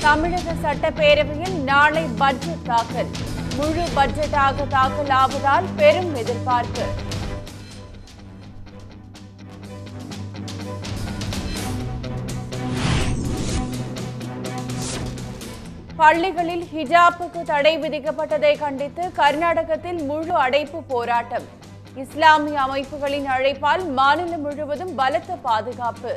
தமிழக சட்டப்பேரவையில் நாளை பட்ஜெட் தாக்கல் முழு பட்ஜெட்டாக தாக்கல் ஆவதால் பெரும் எதிர்பார்ப்பு பள்ளிகளில் ஹிஜாப்புக்கு தடை விதிக்கப்பட்டதை கண்டித்து கர்நாடகத்தில் முழு அடைப்பு போராட்டம் இஸ்லாமிய அமைப்புகளின் அழைப்பால் மாநிலம் முழுவதும் பலத்த பாதுகாப்பு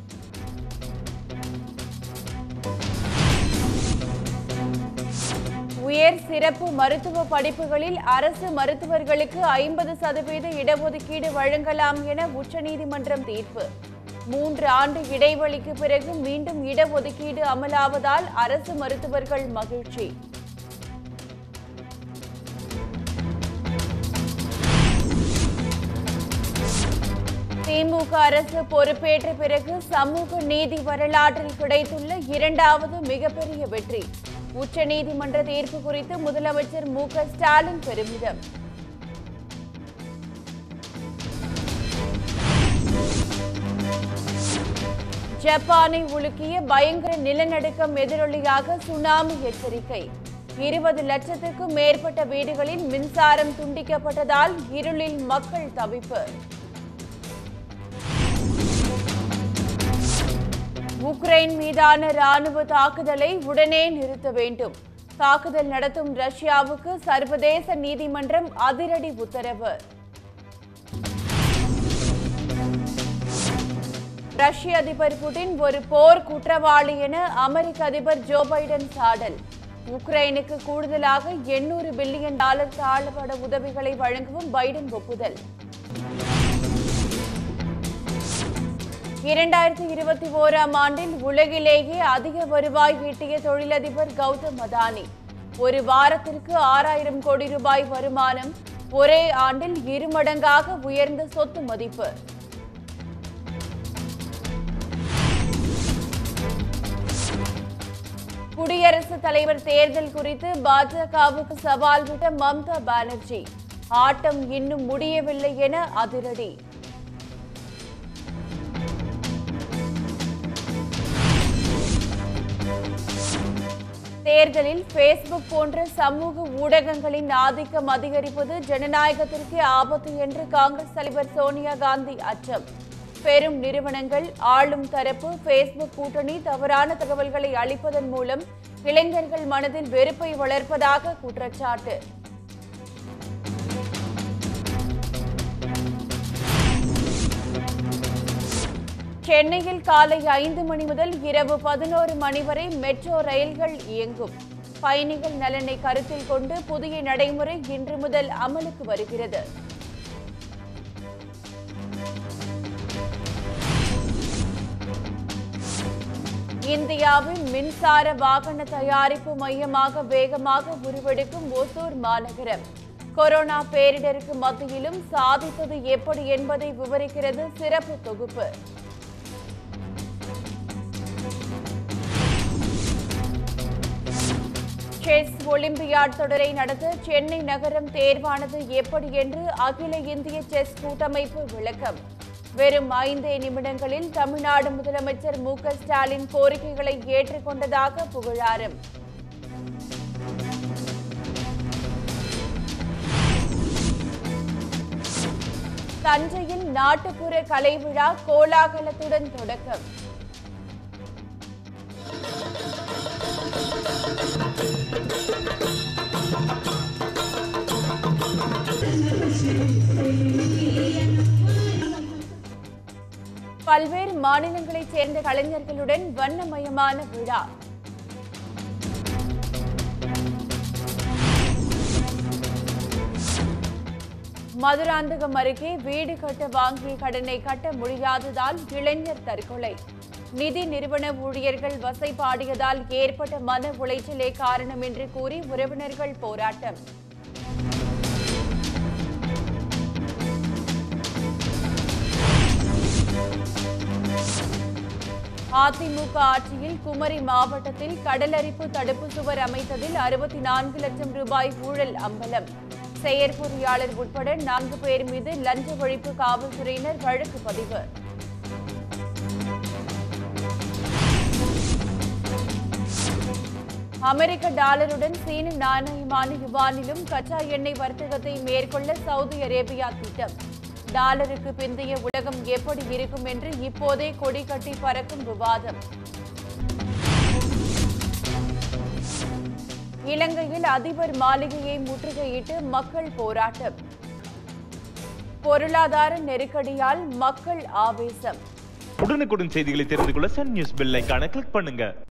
உயர் சிறப்பு மருத்துவ படிப்புகளில் அரசு மருத்துவர்களுக்கு ஐம்பது சதவீத இடஒதுக்கீடு வழங்கலாம் என உச்சநீதிமன்றம் தீர்ப்பு மூன்று ஆண்டு இடைவெளிக்கு பிறகு மீண்டும் இடஒதுக்கீடு அமலாவதால் அரசு மருத்துவர்கள் மகிழ்ச்சி திமுக அரசு பொறுப்பேற்ற பிறகு சமூக நீதி வரலாற்றில் கிடைத்துள்ள இரண்டாவது மிகப்பெரிய வெற்றி உச்சநீதிமன்ற தீர்ப்பு குறித்து முதலமைச்சர் மு க ஸ்டாலின் பெருமிதம் ஜப்பானை உலுக்கிய பயங்கர நிலநடுக்கம் எதிரொலியாக சுனாமி எச்சரிக்கை இருபது லட்சத்துக்கும் மேற்பட்ட வீடுகளில் மின்சாரம் துண்டிக்கப்பட்டதால் இருளில் மக்கள் தவிப்பு உக்ரைன் மீதான ராணுவ தாக்குதலை உடனே நிறுத்த வேண்டும் தாக்குதல் நடத்தும் ரஷ்யாவுக்கு சர்வதேச நீதிமன்றம் அதிரடி உத்தரவு ரஷ்ய அதிபர் புடின் ஒரு போர் குற்றவாளி என அமெரிக்க அதிபர் ஜோ பைடன் சாடல் உக்ரைனுக்கு கூடுதலாக எண்ணூறு பில்லியன் டாலர் தாழ்பட உதவிகளை வழங்கவும் பைடன் ஒப்புதல் இரண்டாயிரத்தி இருபத்தி ஓராம் ஆண்டில் உலகிலேயே அதிக வருவாய் ஈட்டிய தொழிலதிபர் கௌதம் அதானி ஒரு வாரத்திற்கு ஆறாயிரம் கோடி ரூபாய் வருமானம் ஒரே ஆண்டில் இருமடங்காக உயர்ந்த சொத்து மதிப்பு குடியரசுத் தலைவர் தேர்தல் குறித்து பாஜகவுக்கு சவால் விட்ட மம்தா பானர்ஜி ஆட்டம் இன்னும் முடியவில்லை என அதிரடி தேர்தலில் பேஸ்புக் போன்ற சமூக ஊடகங்களின் ஆதிக்கம் அதிகரிப்பது ஜனநாயகத்திற்கு ஆபத்து என்று காங்கிரஸ் தலைவர் சோனியா காந்தி அச்சம் பெரும் நிறுவனங்கள் ஆளும் தரப்பு பேஸ்புக் கூட்டணி தவறான தகவல்களை அளிப்பதன் மூலம் இளைஞர்கள் மனதில் வெறுப்பை வளர்ப்பதாக குற்றச்சாட்டு சென்னையில் காலை ஐந்து மணி முதல் இரவு பதினோரு மணி வரை மெட்ரோ ரயில்கள் இயங்கும் பயணிகள் நலனை கருத்தில் கொண்டு புதிய நடைமுறை இன்று முதல் அமலுக்கு வருகிறது இந்தியாவின் மின்சார வாகன தயாரிப்பு மையமாக வேகமாக உருவெடுக்கும் ஒசூர் மாநகரம் கொரோனா பேரிடருக்கு மத்தியிலும் சாதித்தது எப்படி என்பதை விவரிக்கிறது சிறப்பு தொகுப்பு செஸ் ஒலிம்பியாட் தொடரை நடத்த சென்னை நகரம் தேர்வானது எப்படி என்று அகில இந்திய செஸ் கூட்டமைப்பு விளக்கம் வெறும் ஐந்தே நிமிடங்களில் தமிழ்நாடு முதலமைச்சர் மு க ஸ்டாலின் கோரிக்கைகளை ஏற்றுக்கொண்டதாக புகழாரம் தஞ்சையில் நாட்டுப்புற கலை விழா கோலாகலத்துடன் தொடக்கம் பல்வேறு மாநிலங்களைச் சேர்ந்த கலைஞர்களுடன் வண்ணமயமான விழா மதுராந்தகம் அருகே வீடு கட்ட வாங்கிய கடனை கட்ட முடியாததால் இளைஞர் தற்கொலை நிதி நிறுவன ஊழியர்கள் வசைபாடியதால் ஏற்பட்ட மன உளைச்சலே காரணம் என்று கூறி உறவினர்கள் போராட்டம் அதிமுக ஆட்சியில் குமரி மாவட்டத்தில் கடலரிப்பு தடுப்பு சுவர் அமைத்ததில் அறுபத்தி நான்கு லட்சம் ரூபாய் ஊழல் அம்பலம் செயற்பொறியாளர் உட்பட நான்கு பேர் மீது லஞ்ச ஒழிப்பு காவல்துறையினர் வழக்கு பதிவு அமெரிக்க டாலருடன் சீன நாணயமான யுவானிலும் கச்சா எண்ணெய் வர்த்தகத்தை மேற்கொள்ள சவுதி அரேபியா திட்டம் டாலருக்கு பிந்தைய உலகம் எப்படி இருக்கும் என்று இப்போதே கொடி கட்டி பறக்கும் விவாதம் இலங்கையில் அதிபர் மாளிகையை முற்றுகையிட்டு மக்கள் போராட்டம் பொருளாதார நெருக்கடியால் மக்கள் ஆவேசம் உடனுக்குடன் செய்திகளை தெரிந்து கொள்ள சன் நியூஸ் பெல் ஐகானை கிளிக் பண்ணுங்க